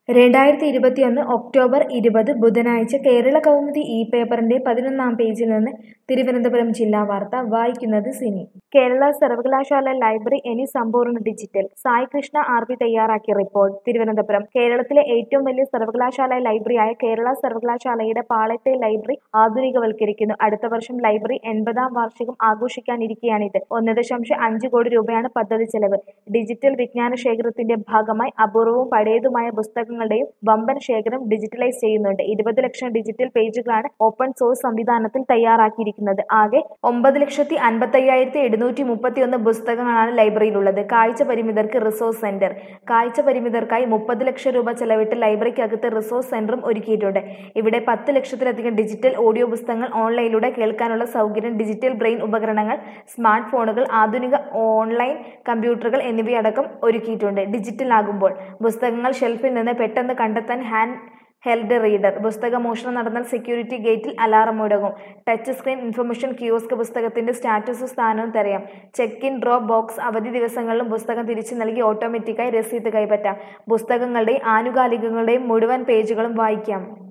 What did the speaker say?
രണ്ടായിരത്തി ഇരുപത്തിയൊന്ന് ഒക്ടോബർ ഇരുപത് ബുധനാഴ്ച കേരള കൗമുദി ഇ പേപ്പറിന്റെ പതിനൊന്നാം പേജിൽ നിന്ന് തിരുവനന്തപുരം ജില്ലാ വാർത്ത വായിക്കുന്നത് സിനി കേരള സർവകലാശാല ലൈബ്രറി ഇനി സമ്പൂർണ്ണ digital Sai Krishna R P തയ്യാറാക്കിയ റിപ്പോർട്ട് തിരുവനന്തപുരം കേരളത്തിലെ ഏറ്റവും വലിയ സർവകലാശാല ലൈബ്രറിയായ കേരള സർവകലാശാലയുടെ പാളയത്തെ ലൈബ്രറി ആധുനികവൽക്കരിക്കുന്നു അടുത്ത വർഷം ലൈബ്രറി എൺപതാം വാർഷികം ആഘോഷിക്കാനിരിക്കെയാണിത് ഒന്ന് ദശാംശം അഞ്ച് കോടി രൂപയാണ് പദ്ധതി ചെലവ് ഡിജിറ്റൽ വിജ്ഞാന ശേഖരത്തിന്റെ ഭാഗമായി അപൂർവവും പഴയതുമായ പുസ്തകങ്ങളുടെയും വമ്പൻ ശേഖരം ഡിജിറ്റലൈസ് ചെയ്യുന്നുണ്ട് ഇരുപത് ലക്ഷം ഡിജിറ്റൽ പേജുകളാണ് ഓപ്പൺ സോഴ്സ് സംവിധാനത്തിൽ തയ്യാറാക്കിയിരിക്കുന്നത് ആകെ ഒമ്പത് ലക്ഷത്തി അൻപത്തയ്യായിരത്തി എഴുന്നൂറ്റി മുപ്പത്തിയൊന്ന് പുസ്തകങ്ങളാണ് ലൈബ്രറിയിലുള്ളത് കാഴ്ച പരിമിതർക്ക് റിസോഴ്സ് സെന്റർ കാഴ്ച പരിമിതർക്കായി മുപ്പത് ലക്ഷം രൂപ ചെലവിട്ട് ലൈബ്രറിക്കകത്ത് റിസോഴ്സ് സെന്ററും ഒരുക്കിയിട്ടുണ്ട് ഇവിടെ പത്ത് ലക്ഷത്തിലധികം ഡിജിറ്റൽ ഓഡിയോ പുസ്തകങ്ങൾ ഓൺലൈനിലൂടെ കേൾക്കാനുള്ള സൗകര്യം ഡിജിറ്റൽ ബ്രെയിൻ ഉപകരണങ്ങൾ സ്മാർട്ട് ഫോണുകൾ ആധുനിക ഓൺലൈൻ കമ്പ്യൂട്ടറുകൾ എന്നിവയടക്കം ഒരുക്കിയിട്ടുണ്ട് ഡിജിറ്റൽ ആകുമ്പോൾ പുസ്തകങ്ങൾ ഷെൽഫിൽ നിന്ന് പെട്ടെന്ന് കണ്ടെത്താൻ ഹാൻഡ് ഹെൽഡ് റീഡർ പുസ്തക മോഷണം നടന്നാൽ സെക്യൂരിറ്റി ഗേറ്റിൽ അലാറം മുടങ്ങും ടച്ച് സ്ക്രീൻ ഇൻഫർമേഷൻ കിയോസ്ക് പുസ്തകത്തിന്റെ സ്റ്റാറ്റസും സ്ഥാനവും തെരയാം ചെക്ക് ഇൻ ഡ്രോപ്പ് ബോക്സ് അവധി ദിവസങ്ങളിലും പുസ്തകം തിരിച്ചു നൽകി ഓട്ടോമാറ്റിക്കായി രസീത് കൈപ്പറ്റാം പുസ്തകങ്ങളുടെയും ആനുകാലികങ്ങളുടെയും മുഴുവൻ പേജുകളും വായിക്കാം